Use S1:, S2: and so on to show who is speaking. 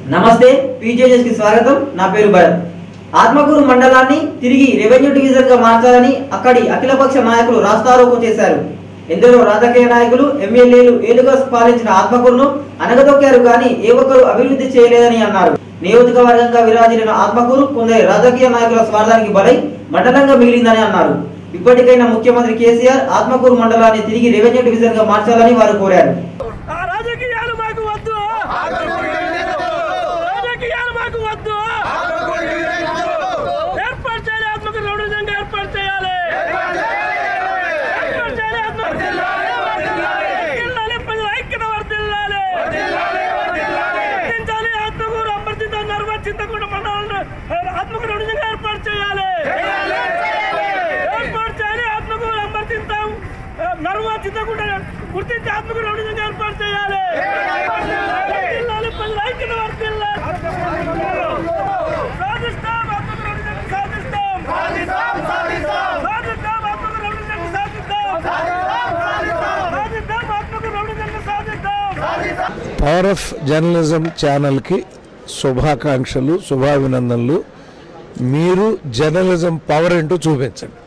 S1: నమస్తే పీజేఎస్ కి స్వాగతం నా పేరు భరత్ ఆత్మకూరు మండలాన్ని తిరిగి రెవెన్యూ డివిజన్ గా మార్చాలని అక్కడి అఖిలపక్ష నాయకులు రాస్తారోకో చేశారు ఎందరో రాజకీయ నాయకులు ఎమ్మెల్యేలు ఏలుగా పాలించిన ఆత్మకూరును అనగదొక్కారు కానీ ఏ ఒక్కరు అభివృద్ధి చేయలేదని అన్నారు నియోజకవర్గంగా విరాజిల్లిన ఆత్మకూరు కొందరి రాజకీయ నాయకుల స్వార్థానికి బలై మండలంగా మిగిలిందని అన్నారు ఇప్పటికైనా ముఖ్యమంత్రి కేసీఆర్ ఆత్మకూరు మండలాన్ని తిరిగి రెవెన్యూ డివిజన్ గా మార్చాలని వారు కోరారు
S2: ఆ రాజకీయాలు మాకు వద్దు రాజకీయాలు మాకు వద్దు ఏర్పాటు చేయాలి ఆత్మకు రౌడీజంగా ఏర్పాటు చేయాలి ఏర్పాటు చేయాలి ఆత్మకు వర్ధిల్లాలి, ప్రజల ఐక్యత వర్ధిల్లాలి. వర్ధించాలి, ఆత్మకూరు అమర్చింత నిర్వచించకుండా మండలంలో ఆత్మకు రౌడీజంగా ఏర్పాటు చేయాలి ఏర్పాటు చేయాలి ఆత్మకూరు అమర్చింతాం నిర్వచించకుండా గుర్తించి ఆత్మకూరు రౌడీజంగా ఏర్పాటు చేయాలి వర్ధిల్లాలి, ప్రజల ఐక్యత వర్ధిల్లాలి. సాధిస్తాం ఆత్మకూరు రౌడీజంగా సాధిస్తాం సాధిస్తాం ఆత్మకూరు రౌడీజంగా సాధిస్తాం సాధిస్తాం ఆత్మకూరు రౌడీజంగా సాధిస్తాం
S3: పవర్ ఆఫ్ జర్నలిజం ఛానల్కి శుభాకాంక్షలు శుభాభినందనలు మీరు జర్నలిజం పవర్ ఏంటో చూపించండి